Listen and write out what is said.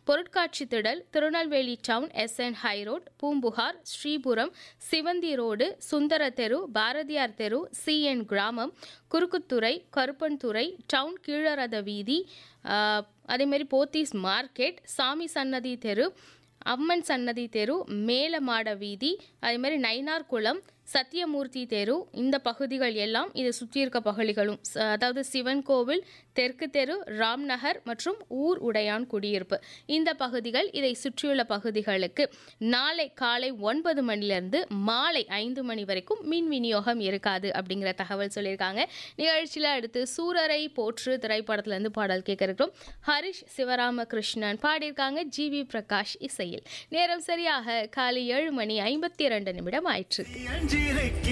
பொருட்காட்சி திடல் Tirunelveli town S N high road Poompuhar Sripuram Sivanthi road Sundara தெரு பாரதியார் தெரு சிஎன் கிராமம் குறுக்குத்துறை கருப்பன்துறை டவுன் கீழரத வீதி ஆஹ், அதேமாரி போத்தீஸ் மார்க்கெட் சாமி சன்னதி தெரு அம்மன் சன்னதி தெரு மேலமாட வீதி அதேமாதிரி நயினார் குளம் சத்தியமூர்த்தி தெரு இந்த பகுதிகள் எல்லாம் இதை சுற்றி இருக்க பகுதிகளும் ச- அதாவது சிவன் கோவில் தெற்கு தெரு ராம்நகர் மற்றும் ஊர் உடையான் குடியிருப்பு இந்த பகுதிகள் இதை சுற்றியுள்ள பகுதிகளுக்கு நாளை காலை ஒன்பது மணிலிருந்து மாலை ஐந்து மணி வரைக்கும் மின் விநியோகம் இருக்காது அப்படிங்கிற தகவல் சொல்லியிருக்காங்க நிகழ்ச்சியில் அடுத்து சூரரை போற்று திரைப்படத்திலிருந்து பாடல் கேட்க இருக்கிறோம் ஹரிஷ் சிவராமகிருஷ்ணன் பாடியிருக்காங்க ஜி வி பிரகாஷ் இசையில் நேரம் சரியாக காலை ஏழு மணி ஐம்பத்தி இரண்டு நிமிடம் ஆயிற்று அஞ்சிரைக்கு